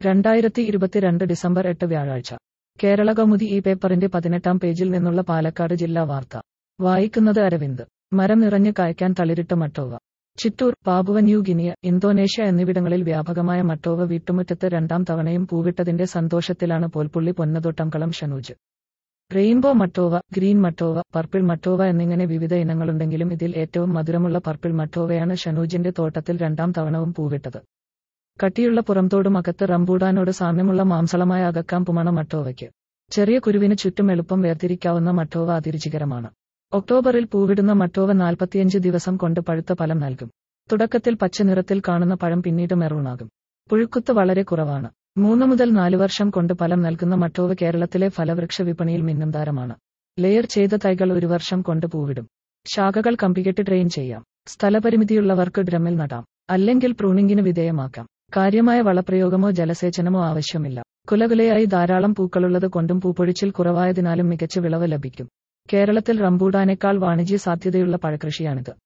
രണ്ടായിരത്തി ഇരുപത്തിരണ്ട് ഡിസംബർ എട്ട് വ്യാഴാഴ്ച കേരള കൗമുദി ഈ പേപ്പറിന്റെ പതിനെട്ടാം പേജിൽ നിന്നുള്ള പാലക്കാട് ജില്ലാ വാർത്ത വായിക്കുന്നത് അരവിന്ദ് മരം നിറഞ്ഞ് കായ്ക്കാൻ തളിരിട്ട matoa Chittur Papua New Guinea Indonesia എന്നിവിടങ്ങളിൽ വ്യാപകമായ മട്ടോവ വീട്ടുമുറ്റത്ത് രണ്ടാം തവണയും പൂവിട്ടതിന്റെ സന്തോഷത്തിലാണ് Polpully Ponnathottamkalam Shanuj rainbow matoa green matoa purple matoa എന്നിങ്ങനെ വിവിധ ഇനങ്ങളുണ്ടെങ്കിലും ഇതിൽ ഏറ്റവും മധുരമുള്ള പർപ്പിൾ മട്ടോവയാണ് ഷനൂജിന്റെ തോട്ടത്തിൽ രണ്ടാം തവണവും പൂവിട്ടത് കട്ടിയുള്ള പുറംതോടും അകത്ത് റംബൂടാനോട് സാമ്യമുള്ള മാംസളമായ അകക്കാമ്പുമാണ് മട്ടോവയ്ക്ക് ചെറിയ കുരുവിന് ചുറ്റും എളുപ്പം വേർതിരിക്കാവുന്ന മട്ടോവ അതിരുചികരമാണ് ഒക്ടോബറിൽ പൂവിടുന്ന മട്ടോവ നാൽപ്പത്തിയഞ്ച് ദിവസം കൊണ്ട് പഴുത്ത ഫലം നൽകും തുടക്കത്തിൽ പച്ച നിറത്തിൽ കാണുന്ന പഴം പിന്നീട് മെറൂണാകും പുഴുക്കുത്ത് വളരെ കുറവാണ് മൂന്ന് മുതൽ നാല് വർഷം കൊണ്ട് ഫലം നൽകുന്ന മട്ടോവ കേരളത്തിലെ ഫലവൃക്ഷ വിപണിയിൽ മിന്നും താരമാണ് ലെയർ ചെയ്ത തൈകൾ ഒരു വർഷം കൊണ്ട് പൂവിടും ശാഖകൾ കമ്പികെട്ട് ഡ്രെയിൻ ചെയ്യാം സ്ഥലപരിമിതിയുള്ളവർക്ക് ഡ്രമ്മിൽ നടാം അല്ലെങ്കിൽ പ്രൂണിങ്ങിന് വിധേയമാക്കാം കാര്യമായ വളപ്രയോഗമോ ജലസേചനമോ ആവശ്യമില്ല കുലകുലയായി ധാരാളം പൂക്കളുള്ളത് കൊണ്ടും പൂപ്പൊഴിച്ചിൽ കുറവായതിനാലും മികച്ച വിളവ് ലഭിക്കും കേരളത്തിൽ റംബൂട്ടാനേക്കാൾ വാണിജ്യ സാധ്യതയുള്ള പഴകൃഷിയാണിത്